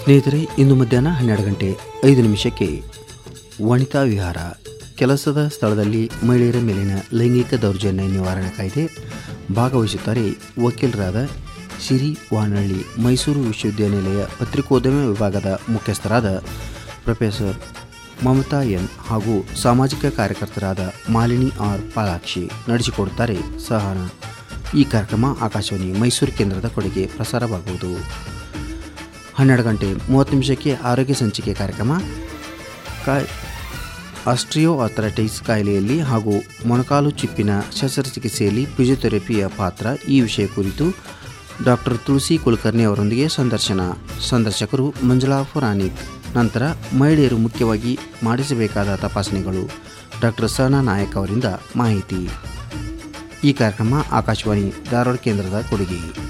ಸ್ನೇಹಿತರೆ ಇಂದು ಮಧ್ಯಾಹ್ನ ಹನ್ನೆರಡು ಗಂಟೆ ಐದು ನಿಮಿಷಕ್ಕೆ ವನಿತಾ ವಿಹಾರ ಕೆಲಸದ ಸ್ಥಳದಲ್ಲಿ ಮಹಿಳೆಯರ ಮೇಲಿನ ಲೈಂಗಿಕ ದೌರ್ಜನ್ಯ ನಿವಾರಣೆ ಕಾಯ್ದೆ ಭಾಗವಹಿಸುತ್ತಾರೆ ವಕೀಲರಾದ ಸಿರಿ ವಾನಹಳ್ಳಿ ಮೈಸೂರು ವಿಶ್ವವಿದ್ಯಾನಿಲಯ ಪತ್ರಿಕೋದ್ಯಮ ವಿಭಾಗದ ಮುಖ್ಯಸ್ಥರಾದ ಪ್ರೊಫೆಸರ್ ಮಮತಾ ಎನ್ ಹಾಗೂ ಸಾಮಾಜಿಕ ಕಾರ್ಯಕರ್ತರಾದ ಮಾಲಿನಿ ಆರ್ ಪಾಲಾಕ್ಷಿ ನಡೆಸಿಕೊಡುತ್ತಾರೆ ಸಹನ ಈ ಕಾರ್ಯಕ್ರಮ ಆಕಾಶವಾಣಿ ಮೈಸೂರು ಕೇಂದ್ರದ ಕೊಡುಗೆ ಪ್ರಸಾರವಾಗುವುದು ಹನ್ನೆರಡು ಗಂಟೆ ಮೂವತ್ತು ನಿಮಿಷಕ್ಕೆ ಆರೋಗ್ಯ ಸಂಚಿಕೆ ಕಾರ್ಯಕ್ರಮ ಕಾಯ್ ಆಸ್ಟ್ರಿಯೋ ಆಥರೈಟಿಸ್ ಕಾಯಿಲೆಯಲ್ಲಿ ಹಾಗೂ ಮೊಣಕಾಲು ಚಿಪ್ಪಿನ ಶಸ್ತ್ರಚಿಕಿತ್ಸೆಯಲ್ಲಿ ಫಿಸಿಯೋಥೆರಪಿಯ ಪಾತ್ರ ಈ ವಿಷಯ ಕುರಿತು ಡಾಕ್ಟರ್ ತುಳಸಿ ಕುಲಕರ್ಣಿ ಅವರೊಂದಿಗೆ ಸಂದರ್ಶನ ಸಂದರ್ಶಕರು ಮಂಜುಳಾ ಫುರಾನಿಕ್ ನಂತರ ಮಹಿಳೆಯರು ಮುಖ್ಯವಾಗಿ ಮಾಡಿಸಬೇಕಾದ ತಪಾಸಣೆಗಳು ಡಾಕ್ಟರ್ ಸಹನಾ ನಾಯಕ್ ಅವರಿಂದ ಮಾಹಿತಿ ಈ ಕಾರ್ಯಕ್ರಮ ಆಕಾಶವಾಣಿ ಧಾರವಾಡ ಕೇಂದ್ರದ ಕೊಡುಗೆ